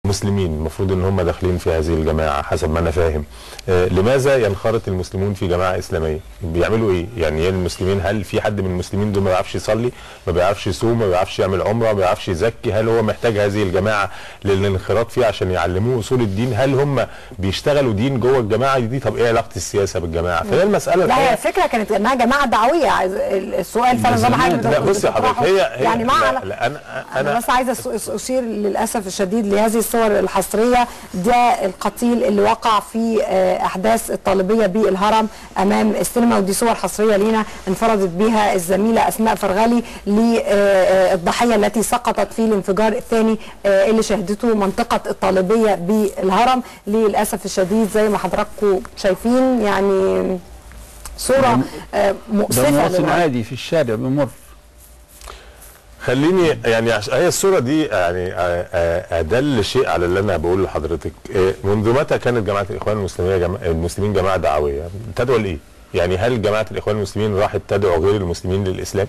مسلمين المفروض ان هم داخلين في هذه الجماعه حسب ما انا فاهم آه، لماذا ينخرط المسلمون في جماعه اسلاميه بيعملوا ايه يعني ايه المسلمين هل في حد من المسلمين دول ما بيعرفش يصلي ما بيعرفش يصوم ما بيعرفش يعمل عمره ما بيعرفش يزكي هل هو محتاج هذه الجماعه للانخراط فيها عشان يعلموه اصول الدين هل هم بيشتغلوا دين جوه الجماعه دي طب ايه علاقه السياسه بالجماعه فهي المساله لا هي الحقيقة- الفكره كانت انها جماعه دعويه عايز- السؤال فعلا زي ما حضرتك لا بصي يا حضرتك بتطرحه. هي, هي يعني مع لا, لا انا انا بس عايزه أس- أس- اشير للاسف الشديد لهذه الصور الحصريه ده القتيل اللي وقع في آه، احداث الطالبيه بالهرم امام السينما ودي صور حصريه لينا انفردت بها الزميله اسماء فرغلي للضحيه التي سقطت في الانفجار الثاني آه، اللي شهدته منطقه الطالبيه بالهرم للاسف الشديد زي ما حضراتكم شايفين يعني صوره آه، ده مؤسفه مواطن للغاية. عادي في الشارع بيمر خليني يعني عش... هي الصوره دي يعني آه، آه، ادل شيء على اللي انا بقوله لحضرتك آه، منذ متى كانت جماعه الاخوان المسلمين جماعة المسلمين جماعه دعويه تدعو لايه يعني هل جماعه الاخوان المسلمين راحت تدعو غير المسلمين للاسلام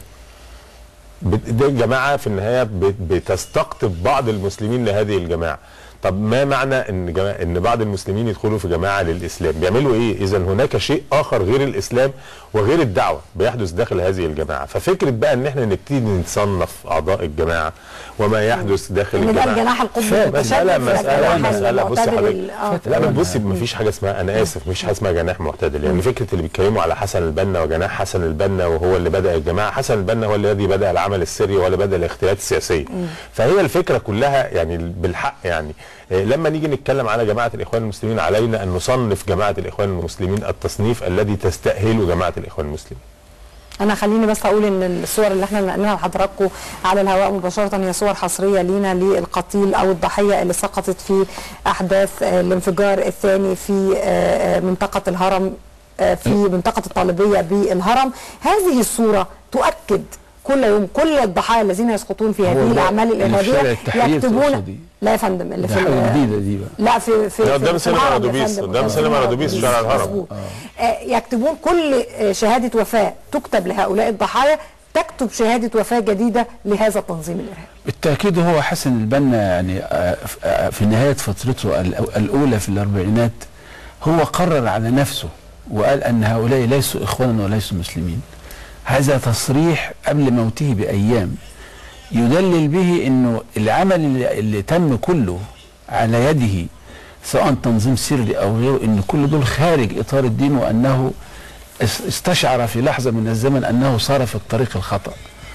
بت- دي جماعه في النهايه بت- بتستقطب بعض المسلمين لهذه الجماعه طب ما معنى ان جما... ان بعض المسلمين يدخلوا في جماعه للاسلام بيعملوا ايه اذا هناك شيء اخر غير الاسلام وغير الدعوه بيحدث داخل هذه الجماعه ففكره بقى ان احنا نبتدي نصنف اعضاء الجماعه وما يحدث داخل ان ده الجماعه الجناح القطبي مسألة المتشدد في مسألة الجناح مسألة بصي المعتدل حضرتك ال- آه. لا ما بصي ما فيش حاجة اسمها أنا آسف مش حاجة اسمها جناح معتدل يعني فكرة اللي بيتكلموا على حسن البنا وجناح حسن البنا وهو اللي بدأ الجماعة حسن البنا هو الذي بدأ العمل السري وهو اللي بدأ الاغتيالات السياسية فهي الفكرة كلها يعني بالحق يعني آه، لما نيجي نتكلم على جماعة الإخوان المسلمين علينا أن نصنف جماعة الإخوان المسلمين التصنيف الذي تستأهله جماعة الإخوان المسلمين انا خليني بس اقول ان الصور اللي احنا نقلناها لحضراتكم على الهواء مباشره هي صور حصريه لينا للقتيل او الضحيه اللي سقطت في احداث آه، الانفجار الثاني في آه، آه، منطقه الهرم آه، في منطقه الطالبيه بالهرم هذه الصوره تؤكد كل يوم كل الضحايا الذين يسقطون في هو هذه ده الاعمال اللي في شارع الارهابيه التحرير يكتبون تقصدي؟ لا يا فندم اللي ده في حاجه ال- جديده دي بقى لا في في ده قدام في سينما الهرم يا رادوبيس، فندم. قدام سينما رادوبيس، شارع الهرم. مظبوط. آه، يكتبون كل آه، شهادة وفاة تكتب لهؤلاء الضحايا تكتب شهادة وفاة جديدة لهذا التنظيم الإرهابي بالتاكيد هو حسن البنا يعني آه، ف- آه، في نهايه فترته الأو- الاولى في الاربعينات هو قرر على نفسه وقال ان هؤلاء ليسوا اخوانا وليسوا مسلمين هذا تصريح قبل موته بايام يدلل به انه العمل اللي, اللي تم كله على يده سواء تنظيم سري او غيره ان كل دول خارج اطار الدين وانه اس- استشعر في لحظه من الزمن انه صار في الطريق الخطأ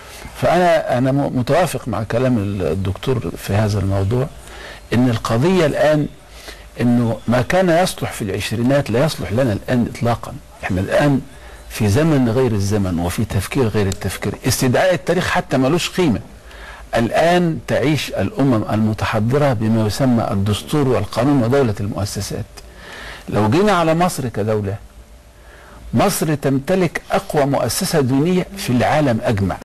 فانا انا م- متوافق مع كلام الدكتور في هذا الموضوع ان القضيه الان انه ما كان يصلح في العشرينات لا يصلح لنا الان اطلاقا احنا الان في زمن غير الزمن وفي تفكير غير التفكير استدعاء التاريخ حتى ملوش قيمه الان تعيش الامم المتحضره بما يسمى الدستور والقانون ودوله المؤسسات لو جينا على مصر كدوله مصر تمتلك اقوى مؤسسه دينيه في العالم اجمع